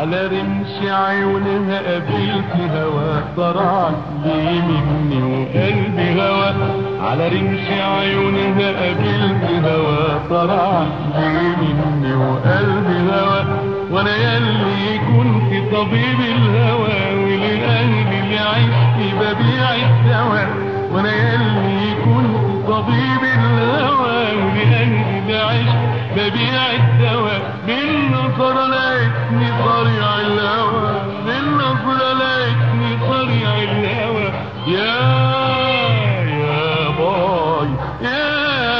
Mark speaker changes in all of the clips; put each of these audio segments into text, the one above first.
Speaker 1: على رمش عيونها قابلت هوا طرعت لي مني وقلبي هوا على رمش عيونها قابلت هوا طرعت لي مني وقلبي هوا وانا ياللي كنت طبيب الهوى ولقلبي اللي عشت ببيع الدواء وانا ياللي كنت طبيب الهوى ولقلبي اللي عشت ببيع الدواء بالنظر لقيتني صريع الهوى بالنظر لقيتني صريع الهوى يا يا باي يا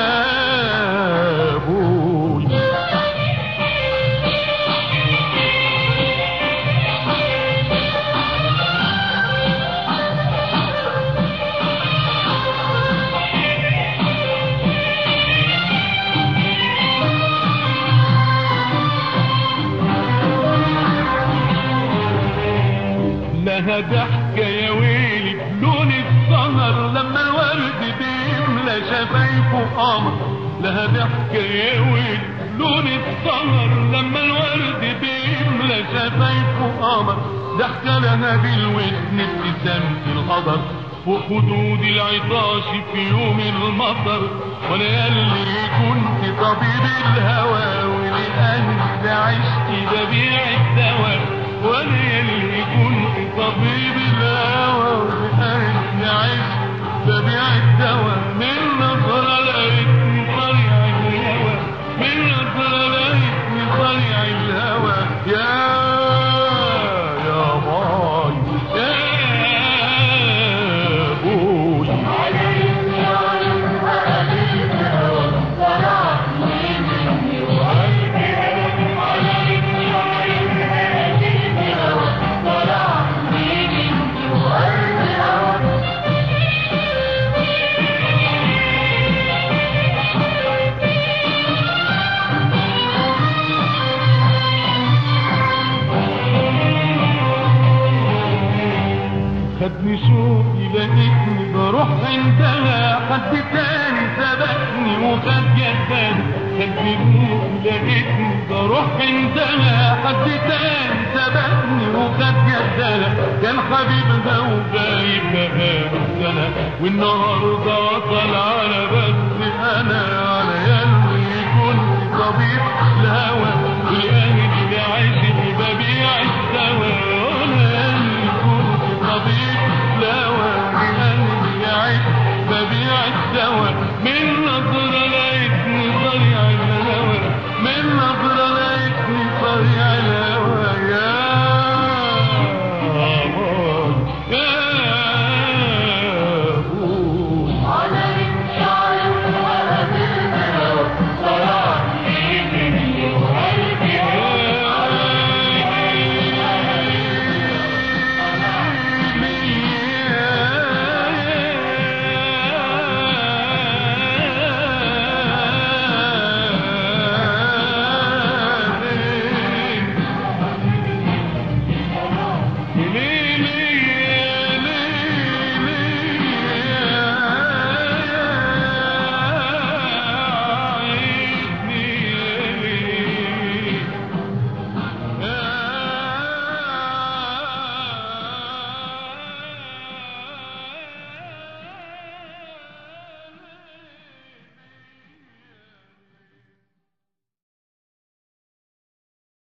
Speaker 1: بوي لها ضحكة يا ويلي لون السهر لما الورد بيملى شفايفه قمر لها ضحكة يا ويلي لون السهر لما الورد بيملى شفايفه قمر ضحكة لها بالودن ابتسامة القدر فوق خدود العطاش في يوم المطر وانا ياللي كنت طبيب الهوى ولقلبي عشت ببيع الدواء وانا ياللي كنت طبيب الهوى ولقلبي عشت ببيع الدواء من نظرة لقيتني طريع الهوى من نظرة لقيتني طريع الهوى يا يا باي يا بوي خدني شوقي لقيتني بروح عندها حد تاني سبقني وخد يدها خدني شوقي لقيتني بروح عندها حد تاني سبقني وخد يدها كان حبيبها وغايب بقاله سنة والنهارده وصل على